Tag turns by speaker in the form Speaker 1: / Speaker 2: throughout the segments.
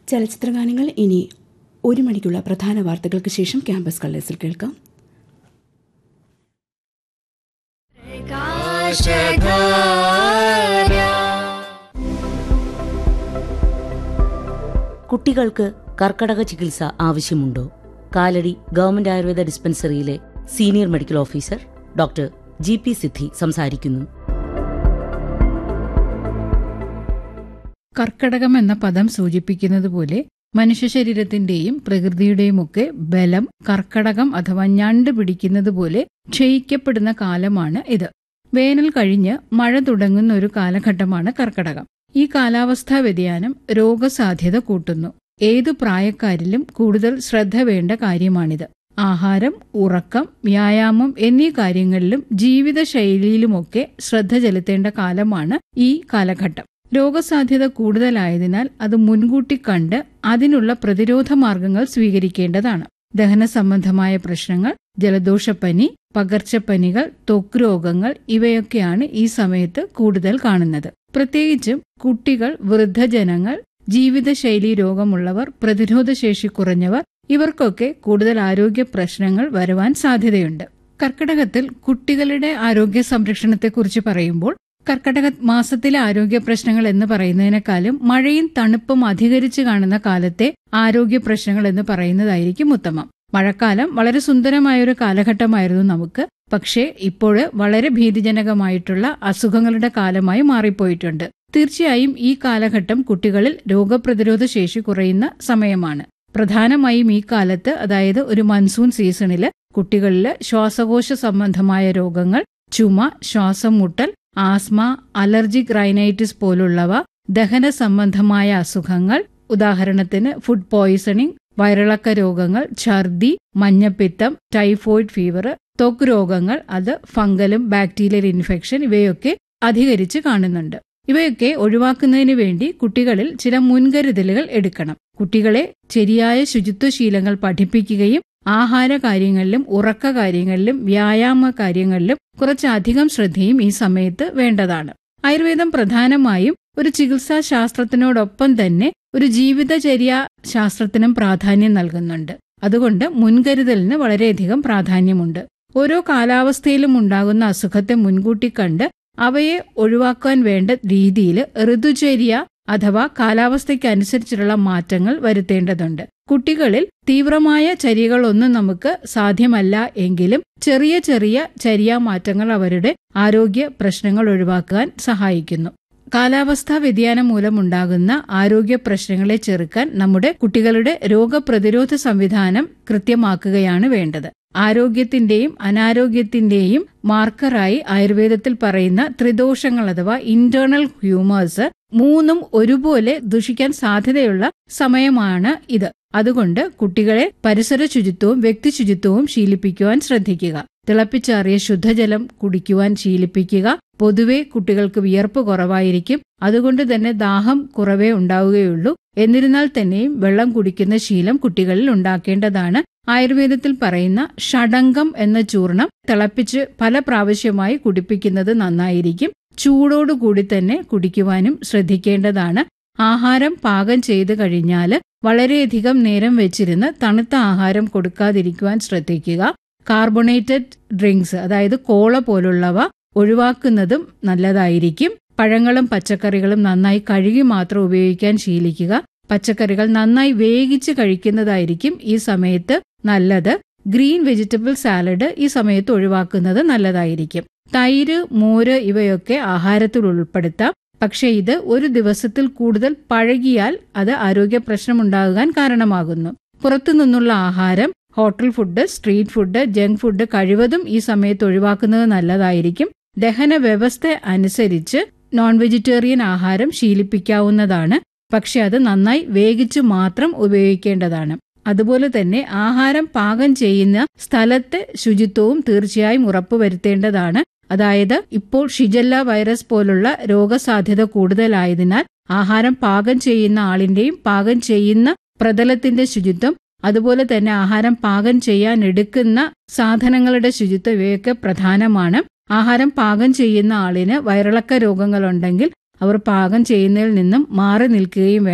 Speaker 1: ചലച്ചിത്രഗാനങ്ങൾ ഇനി ഒരു മണിക്കുള്ള പ്രധാന വാർത്തകൾക്ക് ശേഷം ക്യാമ്പസ് കളേഴ്സിൽ കേൾക്കാം
Speaker 2: കുട്ടികൾക്ക് കർക്കടക ചികിത്സ ആവശ്യമുണ്ടോ കാലടി ഗവൺമെന്റ് ആയുർവേദ ഡിസ്പെൻസറിയിലെ senior medical officer doctor G P Siddhi സംസാരിക്കുന്നു
Speaker 3: കർക്കടകം എന്ന പദം സൂചിപ്പിക്കുന്നത് പോലെ മനുഷ്യ ശരീരത്തിന്റെയും പ്രകൃതിയുടെയുമൊക്കെ ബലം കർക്കടകം അഥവാ ഞണ്ട് പിടിക്കുന്നത് പോലെ ക്ഷയിക്കപ്പെടുന്ന കാലമാണ് ഇത് വേനൽ കഴിഞ്ഞ് മഴ തുടങ്ങുന്ന ഒരു കാലഘട്ടമാണ് കർക്കടകം ഈ കാലാവസ്ഥാ വ്യതിയാനം രോഗസാധ്യത കൂട്ടുന്നു ഏതു പ്രായക്കാരിലും കൂടുതൽ ശ്രദ്ധ വേണ്ട കാര്യമാണിത് ആഹാരം ഉറക്കം വ്യായാമം എന്നീ കാര്യങ്ങളിലും ജീവിതശൈലിയിലുമൊക്കെ ശ്രദ്ധ ചെലുത്തേണ്ട കാലമാണ് ഈ കാലഘട്ടം രോഗസാധ്യത കൂടുതലായതിനാൽ അത് മുൻകൂട്ടി കണ്ട് അതിനുള്ള പ്രതിരോധ മാർഗങ്ങൾ സ്വീകരിക്കേണ്ടതാണ് ദഹന സംബന്ധമായ പ്രശ്നങ്ങൾ ജലദോഷപ്പനി പകർച്ചപ്പനികൾ ത്വക്ക് രോഗങ്ങൾ ഇവയൊക്കെയാണ് ഈ സമയത്ത് കൂടുതൽ കാണുന്നത് പ്രത്യേകിച്ചും കുട്ടികൾ വൃദ്ധജനങ്ങൾ ജീവിതശൈലി രോഗമുള്ളവർ പ്രതിരോധശേഷി കുറഞ്ഞവർ ഇവർക്കൊക്കെ കൂടുതൽ ആരോഗ്യ പ്രശ്നങ്ങൾ വരുവാൻ സാധ്യതയുണ്ട് കർക്കിടകത്തിൽ കുട്ടികളുടെ ആരോഗ്യ സംരക്ഷണത്തെക്കുറിച്ച് പറയുമ്പോൾ കർക്കടക മാസത്തിലെ ആരോഗ്യ പ്രശ്നങ്ങൾ എന്ന് പറയുന്നതിനേക്കാളും മഴയും തണുപ്പും അധികരിച്ചു കാണുന്ന കാലത്തെ ആരോഗ്യ പ്രശ്നങ്ങൾ എന്ന് പറയുന്നതായിരിക്കും ഉത്തമം മഴക്കാലം വളരെ സുന്ദരമായ ഒരു കാലഘട്ടമായിരുന്നു നമുക്ക് പക്ഷേ ഇപ്പോൾ വളരെ ഭീതിജനകമായിട്ടുള്ള അസുഖങ്ങളുടെ കാലമായി മാറിപ്പോയിട്ടുണ്ട് തീർച്ചയായും ഈ കാലഘട്ടം കുട്ടികളിൽ രോഗപ്രതിരോധ ശേഷി കുറയുന്ന സമയമാണ് പ്രധാനമായും ഈ കാലത്ത് അതായത് ഒരു മൺസൂൺ സീസണില് കുട്ടികളിൽ ശ്വാസകോശ സംബന്ധമായ രോഗങ്ങൾ ചുമ ശ്വാസം മുട്ടൽ ആസ്മ അലർജിക് റൈനൈറ്റിസ് പോലുള്ളവ ദഹന സംബന്ധമായ അസുഖങ്ങൾ ഉദാഹരണത്തിന് ഫുഡ് പോയിസണിംഗ് വയറിളക്ക രോഗങ്ങൾ ഛർദി മഞ്ഞപ്പിത്തം ടൈഫോയിഡ് ഫീവർ ത്വക്ക് രോഗങ്ങൾ അത് ഫംഗലും ബാക്ടീരിയൽ ഇൻഫെക്ഷൻ ഇവയൊക്കെ അധികരിച്ച് കാണുന്നുണ്ട് ഇവയൊക്കെ ഒഴിവാക്കുന്നതിന് വേണ്ടി കുട്ടികളിൽ ചില മുൻകരുതലുകൾ എടുക്കണം കുട്ടികളെ ശരിയായ ശുചിത്വശീലങ്ങൾ പഠിപ്പിക്കുകയും ആഹാര കാര്യങ്ങളിലും ഉറക്ക കാര്യങ്ങളിലും വ്യായാമ കാര്യങ്ങളിലും കുറച്ചധികം ശ്രദ്ധയും ഈ സമയത്ത് വേണ്ടതാണ് ആയുർവേദം പ്രധാനമായും ഒരു ചികിത്സാ ശാസ്ത്രത്തിനോടൊപ്പം തന്നെ ഒരു ജീവിതചര്യ ശാസ്ത്രത്തിനും പ്രാധാന്യം നൽകുന്നുണ്ട് അതുകൊണ്ട് മുൻകരുതലിന് വളരെയധികം പ്രാധാന്യമുണ്ട് ഓരോ കാലാവസ്ഥയിലും ഉണ്ടാകുന്ന അസുഖത്തെ മുൻകൂട്ടി കണ്ട് അവയെ ഒഴിവാക്കാൻ വേണ്ട രീതിയിൽ ഋതുചര്യ അഥവാ കാലാവസ്ഥയ്ക്കനുസരിച്ചുള്ള മാറ്റങ്ങൾ വരുത്തേണ്ടതുണ്ട് കുട്ടികളിൽ തീവ്രമായ ചര്യകളൊന്നും നമുക്ക് സാധ്യമല്ല എങ്കിലും ചെറിയ ചെറിയ ചര്യാമാറ്റങ്ങൾ അവരുടെ ആരോഗ്യ പ്രശ്നങ്ങൾ ഒഴിവാക്കാൻ സഹായിക്കുന്നു കാലാവസ്ഥാ വ്യതിയാനം മൂലമുണ്ടാകുന്ന ആരോഗ്യ പ്രശ്നങ്ങളെ ചെറുക്കാൻ നമ്മുടെ കുട്ടികളുടെ രോഗപ്രതിരോധ സംവിധാനം കൃത്യമാക്കുകയാണ് വേണ്ടത് ആരോഗ്യത്തിന്റെയും അനാരോഗ്യത്തിന്റെയും മാർക്കറായി ആയുർവേദത്തിൽ പറയുന്ന ത്രിദോഷങ്ങൾ അഥവാ ഇന്റേണൽ ഹ്യൂമേഴ്സ് മൂന്നും ഒരുപോലെ ദുഷിക്കാൻ സാധ്യതയുള്ള സമയമാണ് ഇത് അതുകൊണ്ട് കുട്ടികളെ പരിസര ശുചിത്വവും വ്യക്തി ശുചിത്വവും ശീലിപ്പിക്കുവാൻ ശ്രദ്ധിക്കുക തിളപ്പിച്ചാറിയ ശുദ്ധജലം കുടിക്കുവാൻ ശീലിപ്പിക്കുക പൊതുവെ കുട്ടികൾക്ക് വിയർപ്പ് കുറവായിരിക്കും അതുകൊണ്ട് തന്നെ ദാഹം കുറവേ ഉണ്ടാവുകയുള്ളൂ എന്നിരുന്നാൽ തന്നെയും വെള്ളം കുടിക്കുന്ന ശീലം കുട്ടികളിൽ ഉണ്ടാക്കേണ്ടതാണ് ആയുർവേദത്തിൽ പറയുന്ന ഷഡംഗം എന്ന ചൂർണം തിളപ്പിച്ച് പല പ്രാവശ്യമായി കുടിപ്പിക്കുന്നത് നന്നായിരിക്കും ചൂടോടുകൂടി തന്നെ കുടിക്കുവാനും ശ്രദ്ധിക്കേണ്ടതാണ് ആഹാരം പാകം ചെയ്തു കഴിഞ്ഞാൽ വളരെയധികം നേരം വെച്ചിരുന്ന് തണുത്ത ആഹാരം കൊടുക്കാതിരിക്കുവാൻ ശ്രദ്ധിക്കുക കാർബണേറ്റഡ് ഡ്രിങ്ക്സ് അതായത് കോള പോലുള്ളവ ഒഴിവാക്കുന്നതും നല്ലതായിരിക്കും പഴങ്ങളും പച്ചക്കറികളും നന്നായി കഴുകി മാത്രം ഉപയോഗിക്കാൻ ശീലിക്കുക പച്ചക്കറികൾ നന്നായി വേവിച്ച് കഴിക്കുന്നതായിരിക്കും ഈ സമയത്ത് നല്ലത് ഗ്രീൻ വെജിറ്റബിൾ സാലഡ് ഈ സമയത്ത് ഒഴിവാക്കുന്നത് നല്ലതായിരിക്കും തൈര് മോര് ഇവയൊക്കെ ആഹാരത്തിൽ ഉൾപ്പെടുത്താം പക്ഷേ ഇത് ഒരു ദിവസത്തിൽ കൂടുതൽ പഴകിയാൽ അത് ആരോഗ്യ പ്രശ്നമുണ്ടാകാൻ കാരണമാകുന്നു പുറത്തുനിന്നുള്ള ആഹാരം hotel food street food junk food കഴിവതും ഈ സമയത്ത് ഒഴിവാക്കുന്നത് നല്ലതായിരിക്കും ദഹന വ്യവസ്ഥ അനുസരിച്ച് നോൺ വെജിറ്റേറിയൻ ആഹാരം ശീലിപ്പിക്കാവുന്നതാണ് പക്ഷെ അത് നന്നായി വേവിച്ചു മാത്രം ഉപയോഗിക്കേണ്ടതാണ് അതുപോലെ തന്നെ ആഹാരം പാകം ചെയ്യുന്ന സ്ഥലത്തെ ശുചിത്വവും തീർച്ചയായും ഉറപ്പുവരുത്തേണ്ടതാണ് അതായത് ഇപ്പോൾ ഷിജല്ല വൈറസ് പോലുള്ള രോഗസാധ്യത കൂടുതലായതിനാൽ ആഹാരം പാകം ചെയ്യുന്ന ആളിന്റെയും പാകം ചെയ്യുന്ന പ്രതലത്തിന്റെ ശുചിത്വം അതുപോലെ തന്നെ ആഹാരം പാകം ചെയ്യാൻ എടുക്കുന്ന സാധനങ്ങളുടെ ശുചിത്വം ഇവയൊക്കെ പ്രധാനമാണ് ആഹാരം പാകം ചെയ്യുന്ന ആളിന് വയറിളക്ക രോഗങ്ങളുണ്ടെങ്കിൽ അവർ പാകം ചെയ്യുന്നതിൽ നിന്നും മാറി നിൽക്കുകയും വേണം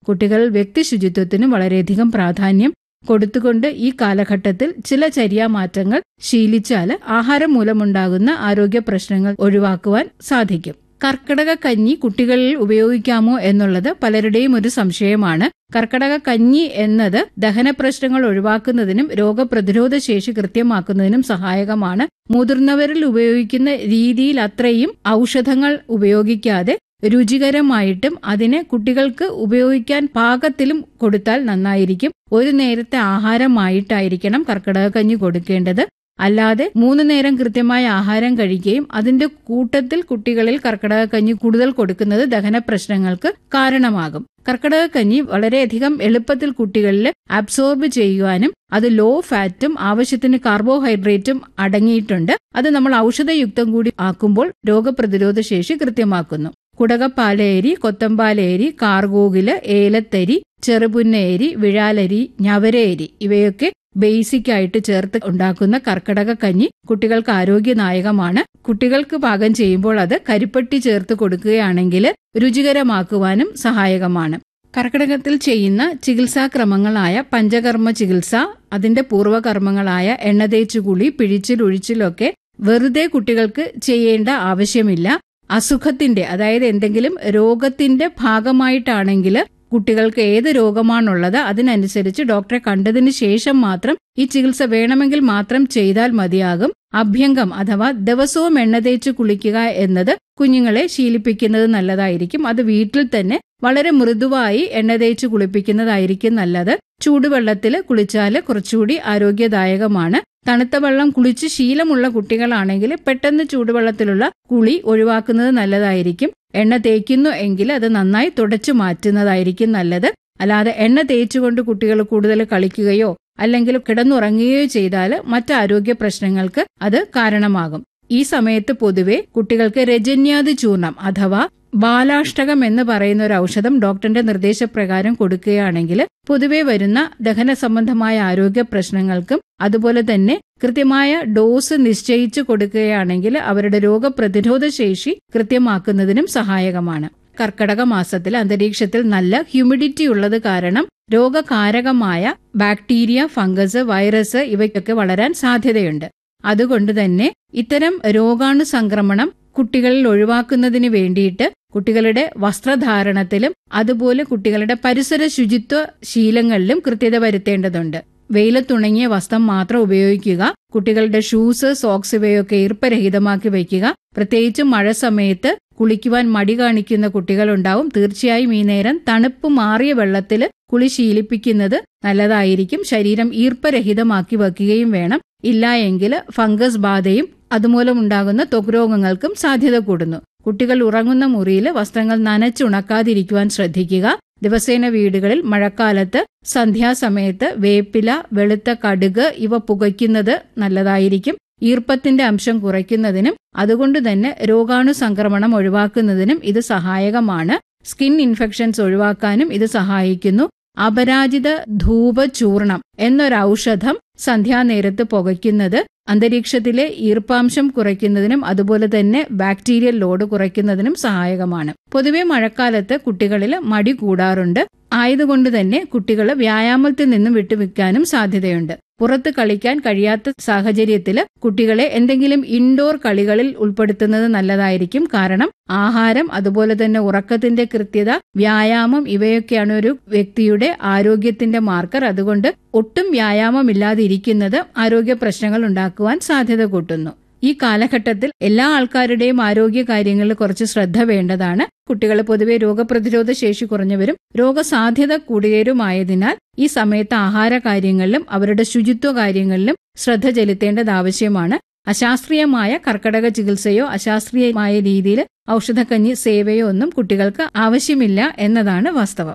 Speaker 3: കുട്ടികൾ വ്യക്തി ശുചിത്വത്തിന് വളരെയധികം പ്രാധാന്യം കൊടുത്തുകൊണ്ട് ഈ കാലഘട്ടത്തിൽ ചില ചര്യാമാറ്റങ്ങൾ ശീലിച്ചാൽ ആഹാരം മൂലമുണ്ടാകുന്ന ആരോഗ്യ പ്രശ്നങ്ങൾ ഒഴിവാക്കുവാൻ സാധിക്കും കർക്കിടക കഞ്ഞി കുട്ടികളിൽ ഉപയോഗിക്കാമോ എന്നുള്ളത് പലരുടെയും ഒരു സംശയമാണ് കർക്കിടക കഞ്ഞി എന്നത് ദഹന പ്രശ്നങ്ങൾ ഒഴിവാക്കുന്നതിനും രോഗപ്രതിരോധ ശേഷി കൃത്യമാക്കുന്നതിനും സഹായകമാണ് മുതിർന്നവരിൽ ഉപയോഗിക്കുന്ന രീതിയിൽ അത്രയും ഔഷധങ്ങൾ ഉപയോഗിക്കാതെ രുചികരമായിട്ടും അതിനെ കുട്ടികൾക്ക് ഉപയോഗിക്കാൻ പാകത്തിലും കൊടുത്താൽ നന്നായിരിക്കും ഒരു നേരത്തെ ആഹാരമായിട്ടായിരിക്കണം കർക്കിടക കഞ്ഞി കൊടുക്കേണ്ടത് അല്ലാതെ മൂന്ന് നേരം കൃത്യമായ ആഹാരം കഴിക്കുകയും അതിന്റെ കൂട്ടത്തിൽ കുട്ടികളിൽ കർക്കിടക കഞ്ഞി കൂടുതൽ കൊടുക്കുന്നത് ദഹന പ്രശ്നങ്ങൾക്ക് കാരണമാകും കർക്കിടക കഞ്ഞി വളരെയധികം എളുപ്പത്തിൽ കുട്ടികളിൽ അബ്സോർബ് ചെയ്യുവാനും അത് ലോ ഫാറ്റും ആവശ്യത്തിന് കാർബോഹൈഡ്രേറ്റും അടങ്ങിയിട്ടുണ്ട് അത് നമ്മൾ ഔഷധയുക്തം കൂടി ആക്കുമ്പോൾ രോഗപ്രതിരോധ ശേഷി കൃത്യമാക്കുന്നു കുടകപ്പാലയരി കൊത്തമ്പാലയരി കാർഗോകില് ഏലത്തരി ചെറുപുന്നയരി വിഴാലരി ഞവരയരി ഇവയൊക്കെ ബേസിക് ആയിട്ട് ചേർത്ത് ഉണ്ടാക്കുന്ന കർക്കിടക കഞ്ഞി കുട്ടികൾക്ക് ആരോഗ്യദായകമാണ് കുട്ടികൾക്ക് പാകം ചെയ്യുമ്പോൾ അത് കരിപ്പട്ടി ചേർത്ത് കൊടുക്കുകയാണെങ്കിൽ രുചികരമാക്കുവാനും സഹായകമാണ് കർക്കിടകത്തിൽ ചെയ്യുന്ന ചികിത്സാക്രമങ്ങളായ പഞ്ചകർമ്മ ചികിത്സ അതിന്റെ പൂർവ്വകർമ്മങ്ങളായ എണ്ണതേച്ചുകുളി പിഴിച്ചിൽ ഒഴിച്ചിലൊക്കെ വെറുതെ കുട്ടികൾക്ക് ചെയ്യേണ്ട ആവശ്യമില്ല അസുഖത്തിന്റെ അതായത് എന്തെങ്കിലും രോഗത്തിന്റെ ഭാഗമായിട്ടാണെങ്കിൽ കുട്ടികൾക്ക് ഏത് രോഗമാണുള്ളത് അതിനനുസരിച്ച് ഡോക്ടറെ കണ്ടതിന് ശേഷം മാത്രം ഈ ചികിത്സ വേണമെങ്കിൽ മാത്രം ചെയ്താൽ മതിയാകും അഭ്യംഗം അഥവാ ദിവസവും എണ്ണ തേച്ച് കുളിക്കുക എന്നത് കുഞ്ഞുങ്ങളെ ശീലിപ്പിക്കുന്നത് നല്ലതായിരിക്കും അത് വീട്ടിൽ തന്നെ വളരെ മൃദുവായി എണ്ണ തേച്ച് കുളിപ്പിക്കുന്നതായിരിക്കും നല്ലത് ചൂടുവെള്ളത്തിൽ കുളിച്ചാൽ കുറച്ചുകൂടി ആരോഗ്യദായകമാണ് തണുത്ത വെള്ളം കുളിച്ച് ശീലമുള്ള കുട്ടികളാണെങ്കിൽ പെട്ടെന്ന് ചൂടുവെള്ളത്തിലുള്ള കുളി ഒഴിവാക്കുന്നത് നല്ലതായിരിക്കും എണ്ണ തേക്കുന്നു എങ്കിൽ അത് നന്നായി തുടച്ചു മാറ്റുന്നതായിരിക്കും നല്ലത് അല്ലാതെ എണ്ണ തേച്ചുകൊണ്ട് കുട്ടികൾ കൂടുതൽ കളിക്കുകയോ അല്ലെങ്കിൽ കിടന്നുറങ്ങുകയോ ചെയ്താൽ മറ്റ് ആരോഗ്യ പ്രശ്നങ്ങൾക്ക് അത് കാരണമാകും ഈ സമയത്ത് പൊതുവെ കുട്ടികൾക്ക് രജന്യാതി ചൂർണം അഥവാ ബാലാഷ്ടകം എന്ന് പറയുന്ന ഒരു ഔഷധം ഡോക്ടറിന്റെ നിർദ്ദേശപ്രകാരം കൊടുക്കുകയാണെങ്കിൽ പൊതുവെ വരുന്ന ദഹന സംബന്ധമായ ആരോഗ്യ പ്രശ്നങ്ങൾക്കും അതുപോലെ തന്നെ കൃത്യമായ ഡോസ് നിശ്ചയിച്ചു കൊടുക്കുകയാണെങ്കിൽ അവരുടെ രോഗപ്രതിരോധ ശേഷി കൃത്യമാക്കുന്നതിനും സഹായകമാണ് കർക്കടക മാസത്തിൽ അന്തരീക്ഷത്തിൽ നല്ല ഹ്യൂമിഡിറ്റി ഉള്ളത് കാരണം രോഗകാരകമായ ബാക്ടീരിയ ഫംഗസ് വൈറസ് ഇവയ്ക്കൊക്കെ വളരാൻ സാധ്യതയുണ്ട് അതുകൊണ്ട് തന്നെ ഇത്തരം രോഗാണു സംക്രമണം കുട്ടികളിൽ ഒഴിവാക്കുന്നതിന് വേണ്ടിയിട്ട് കുട്ടികളുടെ വസ്ത്രധാരണത്തിലും അതുപോലെ കുട്ടികളുടെ പരിസര ശുചിത്വ ശീലങ്ങളിലും കൃത്യത വരുത്തേണ്ടതുണ്ട് വെയിലത്തുണങ്ങിയ വസ്ത്രം മാത്രം ഉപയോഗിക്കുക കുട്ടികളുടെ ഷൂസ് സോക്സ് ഇവയൊക്കെ ഈർപ്പരഹിതമാക്കി വയ്ക്കുക പ്രത്യേകിച്ചും മഴ സമയത്ത് കുളിക്കുവാൻ മടി കാണിക്കുന്ന കുട്ടികളുണ്ടാവും തീർച്ചയായും ഈ നേരം തണുപ്പ് മാറിയ വെള്ളത്തിൽ കുളി ശീലിപ്പിക്കുന്നത് നല്ലതായിരിക്കും ശരീരം ഈർപ്പരഹിതമാക്കി വയ്ക്കുകയും വേണം ഇല്ല എങ്കിൽ ഫംഗസ് ബാധയും അതുമൂലമുണ്ടാകുന്ന ത്വക്ക് രോഗങ്ങൾക്കും സാധ്യത കൂടുന്നു കുട്ടികൾ ഉറങ്ങുന്ന മുറിയിൽ വസ്ത്രങ്ങൾ നനച്ചുണക്കാതിരിക്കുവാൻ ശ്രദ്ധിക്കുക ദിവസേന വീടുകളിൽ മഴക്കാലത്ത് സന്ധ്യാസമയത്ത് വേപ്പില വെളുത്ത കടുക് ഇവ പുകയ്ക്കുന്നത് നല്ലതായിരിക്കും ഈർപ്പത്തിന്റെ അംശം കുറയ്ക്കുന്നതിനും അതുകൊണ്ട് തന്നെ രോഗാണു സംക്രമണം ഒഴിവാക്കുന്നതിനും ഇത് സഹായകമാണ് സ്കിൻ ഇൻഫെക്ഷൻസ് ഒഴിവാക്കാനും ഇത് സഹായിക്കുന്നു അപരാജിത ധൂപചൂർണം എന്നൊരു ഔഷധം സന്ധ്യാനേരത്ത് പുകയ്ക്കുന്നത് അന്തരീക്ഷത്തിലെ ഈർപ്പാംശം കുറയ്ക്കുന്നതിനും അതുപോലെ തന്നെ ബാക്ടീരിയൽ ലോഡ് കുറയ്ക്കുന്നതിനും സഹായകമാണ് പൊതുവെ മഴക്കാലത്ത് കുട്ടികളിൽ മടി കൂടാറുണ്ട് ആയതുകൊണ്ട് തന്നെ കുട്ടികൾ വ്യായാമത്തിൽ നിന്നും വിട്ടുനിൽക്കാനും സാധ്യതയുണ്ട് പുറത്ത് കളിക്കാൻ കഴിയാത്ത സാഹചര്യത്തിൽ കുട്ടികളെ എന്തെങ്കിലും ഇൻഡോർ കളികളിൽ ഉൾപ്പെടുത്തുന്നത് നല്ലതായിരിക്കും കാരണം ആഹാരം അതുപോലെ തന്നെ ഉറക്കത്തിന്റെ കൃത്യത വ്യായാമം ഇവയൊക്കെയാണ് ഒരു വ്യക്തിയുടെ ആരോഗ്യത്തിന്റെ മാർക്കർ അതുകൊണ്ട് ഒട്ടും വ്യായാമമില്ലാതെ ഇരിക്കുന്നത് ആരോഗ്യ പ്രശ്നങ്ങൾ ഉണ്ടാക്കുവാൻ സാധ്യത കൂട്ടുന്നു ഈ കാലഘട്ടത്തിൽ എല്ലാ ആൾക്കാരുടെയും ആരോഗ്യ കാര്യങ്ങളിൽ കുറച്ച് ശ്രദ്ധ വേണ്ടതാണ് കുട്ടികൾ പൊതുവെ രോഗപ്രതിരോധ ശേഷി കുറഞ്ഞവരും രോഗസാധ്യത കൂടിയവരുമായതിനാൽ ഈ സമയത്ത് ആഹാര കാര്യങ്ങളിലും അവരുടെ ശുചിത്വ കാര്യങ്ങളിലും ശ്രദ്ധ ചെലുത്തേണ്ടത് ആവശ്യമാണ് അശാസ്ത്രീയമായ കർക്കടക ചികിത്സയോ അശാസ്ത്രീയമായ രീതിയിൽ ഔഷധക്കഞ്ഞി സേവയോ ഒന്നും കുട്ടികൾക്ക് ആവശ്യമില്ല എന്നതാണ് വാസ്തവം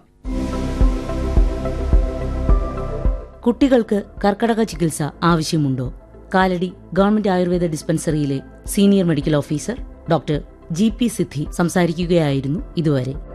Speaker 2: കുട്ടികൾക്ക് കർക്കടക ചികിത്സ ആവശ്യമുണ്ടോ കാലടി ഗവൺമെന്റ് ആയുർവേദ ഡിസ്പെൻസറിയിലെ senior medical officer doctor G P Siddhi സംസാരിക്കുകയായിരുന്നു ഇതുവരെ